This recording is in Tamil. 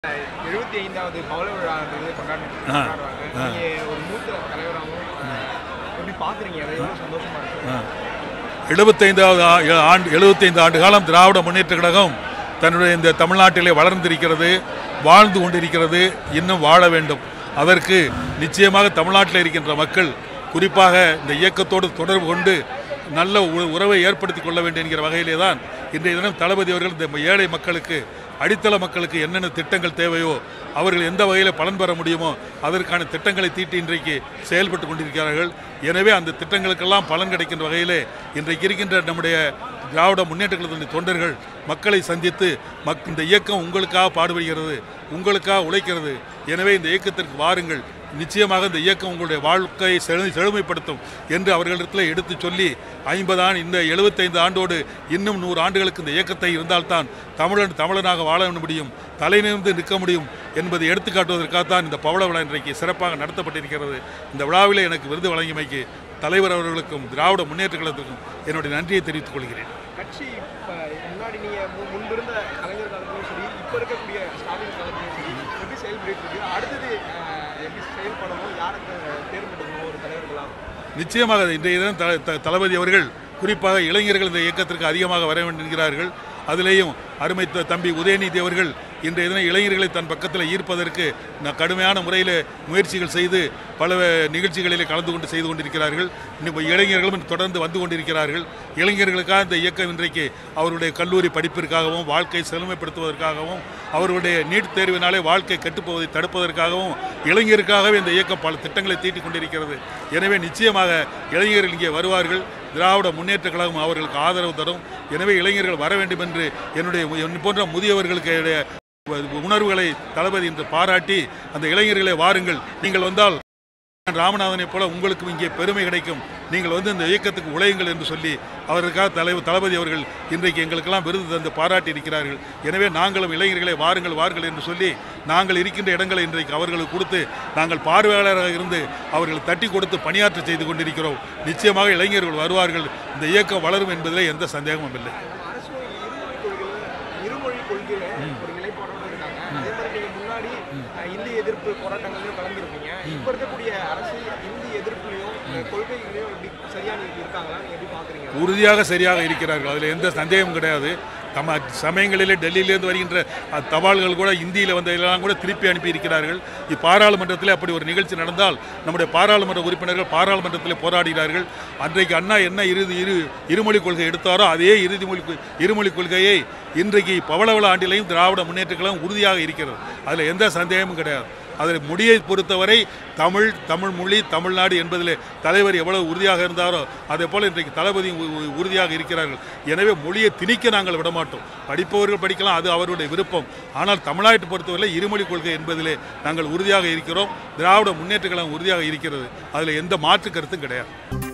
எழுபத்தி ஐந்தாவது பவள விழா வந்து கொண்டாடு கொண்டாடுறாங்க நீங்க ஒரு மூத்த தலைவராகவும் எப்படி பாக்குறீங்க அதை எவ்வளவு சந்தோஷமா இருக்கு எழுபத்தைந்தாவது ஆ- ஆண்டு எழுபத்தைந்து ஆண்டு காலம் திராவிட முன்னேற்ற கழகம் தன்னுடைய இந்த தமிழ்நாட்டிலே வளர்ந்திருக்கிறது வாழ்ந்து கொண்டிருக்கிறது இன்னும் வாழ வேண்டும் அதற்கு நிச்சயமாக தமிழ்நாட்டில் இருக்கின்ற மக்கள் குறிப்பாக இந்த இயக்கத்தோடு தொடர்பு கொண்டு நல்ல உ- உறவை ஏற்படுத்திக் கொள்ள வேண்டும் என்கிற வகையிலே தான் இன்றைய தினம் தளபதி அவர்கள் இந்த ஏழை மக்களுக்கு அடித்தள மக்களுக்கு என்னென்ன திட்டங்கள் தேவையோ அவர்கள் எந்த வகையில் பலன் பெற முடியுமோ அதற்கான திட்டங்களை தீட்டி இன்றைக்கு செயல்பட்டு கொண்டிருக்கிறார்கள் எனவே அந்த திட்டங்களுக்கெல்லாம் பலன் கிடைக்கின்ற வகையிலே இன்றைக்கு இருக்கின்ற நம்முடைய திராவிட முன்னேற்ற கழகத்தின் தொண்டர்கள் மக்களை சந்தித்து மக் இந்த இயக்கம் உங்களுக்காக பாடுபடுகிறது உங்களுக்காக உழைக்கிறது எனவே இந்த இயக்கத்திற்கு வாருங்கள் நிச்சயமாக இந்த இயக்கம் உங்களுடைய வாழ்க்கையை செழு செழுமைப்படுத்தும் என்று அவர்களிடத்தில் எடுத்து சொல்லி ஐம்பது ஆண்டு இந்த எழுபத்தைந்து ஆண்டோடு இன்னும் நூறு ஆண்டுகளுக்கு இந்த இயக்கத்தை இருந்தால்தான் தமிழன் தமிழனாக வாழ முடியும் தலை நிமிர்ந்து நிற்க முடியும் என்பதை எடுத்துக்காட்டுவதற்காகத்தான் இந்த பவள விழா இன்றைக்கு சிறப்பாக நடத்தப்பட்டிருக்கிறது இந்த விழாவிலே எனக்கு விருது வழங்கியமைக்கு தலைவர் அவர்களுக்கும் திராவிட முன்னேற்ற கழகத்திற்கும் என்னுடைய நன்றியை தெரிவித்துக் கொள்கிறேன் கட்சி இப்ப முன்னாடி நீங்க மு- முன்பிருந்த கலைஞர் காலத்திலும் சரி இப்ப இருக்கக்கூடிய ஸ்டாலின் காலத்திலும் சரி எப்படி செயல்பட்டு இருக்கு அடுத்தது அஹ், எப்படி செயல்படணும் யாரை தே- தேர்ந்தெடுக்கணும் ஒரு தலைவர்களா நிச்சயமாக இன்றைய தினம் த- த- தளபதி அவர்கள் குறிப்பாக இளைஞர்கள் இந்த இயக்கத்திற்கு அதிகமாக வர வேண்டும் என்கிறார்கள் அதிலேயும் அருமை த- தம்பி உதயநிதி அவர்கள் இன்றைய தினம் இளைஞர்களை தன் பக்கத்தில் ஈர்ப்பதற்கு ந- கடுமையான முறையில் முயற்சிகள் செய்து பல அஹ், நிகழ்ச்சிகளிலே கலந்து கொண்டு செய்து கொண்டிருக்கிறார்கள் இன்னும் இளைஞர்களும் தொடர்ந்து வந்து கொண்டிருக்கிறார்கள் இளைஞர்களுக்காக இந்த இயக்கம் இன்றைக்கு அவருடைய கல்லூரி படிப்பிற்காகவும் வாழ்க்கை செழுமைப்படுத்துவதற்காகவும் அவர்களுடைய நீட் தேர்வினாலே வாழ்க்கை கெட்டுப்போவதை தடுப்பதற்காகவும் இளைஞருக்காகவே இந்த இயக்கம் பல திட்டங்களை தீட்டிக் கொண்டிருக்கிறது எனவே நிச்சயமாக இளைஞர்கள் இங்கே வருவார்கள் திராவிட முன்னேற்ற கழகம் அவர்களுக்கு ஆதரவு தரும் எனவே இளைஞர்கள் வர வேண்டும் என்று என்னுடைய என்னை போன்ற முதியவர்களுக்கு என்னுடைய உணர்வுகளை தளபதி என்று பாராட்டி அந்த இளைஞர்களை வாருங்கள் நீங்கள் வந்தால் ராமநாதனைப் போல உங்களுக்கும் இங்கே பெருமை கிடைக்கும் நீங்கள் வந்து இந்த இயக்கத்துக்கு உழையுங்கள் என்று சொல்லி அவருக்காக தலைவர் தளபதி அவர்கள் இன்றைக்கு எங்களுக்கெல்லாம் விருது தந்து பாராட்டி இருக்கிறார்கள் எனவே நாங்களும் இளைஞர்களை வாருங்கள் வாருங்கள் என்று சொல்லி நாங்கள் இருக்கின்ற இடங்களை இன்றைக்கு அவர்களுக்கு கொடுத்து நாங்கள் பார்வையாளராக இருந்து அவர்களை தட்டி கொடுத்து பணியாற்ற செய்து கொண்டிருக்கிறோம் நிச்சயமாக இளைஞர்கள் வருவார்கள் இந்த இயக்கம் வளரும் என்பதிலே எந்த சந்தேகமும் இல்லை நம்ம அரசு இருமொழி கொள்கையில இருமொழி கொள்கையில ஒரு நிலைப்பாடோட இருக்காங்க அதே மாதிரி நீங்க முன்னாடி அஹ், இந்தி எதிர்ப்பு போராட்டங்களையும் கலந்துருப்பீங்க இப்ப இருக்கக்கூடிய அரசு இந்தி எதிர்ப்புலையும் அஹ், கொள்கைகளையும் எப்படி சரியா நீங்க இருக்காங்களா நீங்க எப்படி பாக்குறீங்க உறுதியாக சரியாக இருக்கிறார்கள் அதில் எந்த சந்தேகமும் கிடையாது தம சமயங்களிலே டெல்லியிலேருந்து வருகின்ற அஹ், தபால்கள் கூட இந்தியில் வந்ததெல்லாம் கூட திருப்பி அனுப்பி இருக்கிறார்கள் பாராளுமன்றத்தில் அப்படி ஒரு நிகழ்ச்சி நடந்தால் நம்முடைய பாராளுமன்ற உறுப்பினர்கள் பாராளுமன்றத்தில் போராடுகிறார்கள் அன்றைக்கு அண்ணா என்ன இறுதி இரு இருமொழி கொள்கை எடுத்தாரோ அதே இறுதி மொழி கொ- இருமொழி கொள்கையை இன்றைக்கு பவளவள ஆண்டிலையும் திராவிட முன்னேற்ற கழகம் உறுதியாக இருக்கிறது அதில் எந்த சந்தேகமும் கிடையாது அதில் முடியை பொறுத்தவரை தமிழ் தமிழ் மொழி தமிழ்நாடு என்பதிலே தலைவர் எவ்வளவு உறுதியாக இருந்தாரோ அதே போல் இன்றைக்கு தளபதி உ- உ- உறுதியாக இருக்கிறார்கள் எனவே மொழியை திணிக்க நாங்கள் விடமாட்டோம் படிப்பவர்கள் படிக்கலாம் அது அவருடைய விருப்பம் ஆனால் தமிழ்நாட்டை பொறுத்தவரை இருமொழி கொள்கை என்பதிலே நாங்கள் உறுதியாக இருக்கிறோம் திராவிட முன்னேற்ற கழகம் உறுதியாக இருக்கிறது அதில் எந்த மாற்று கருத்தும் கிடையாது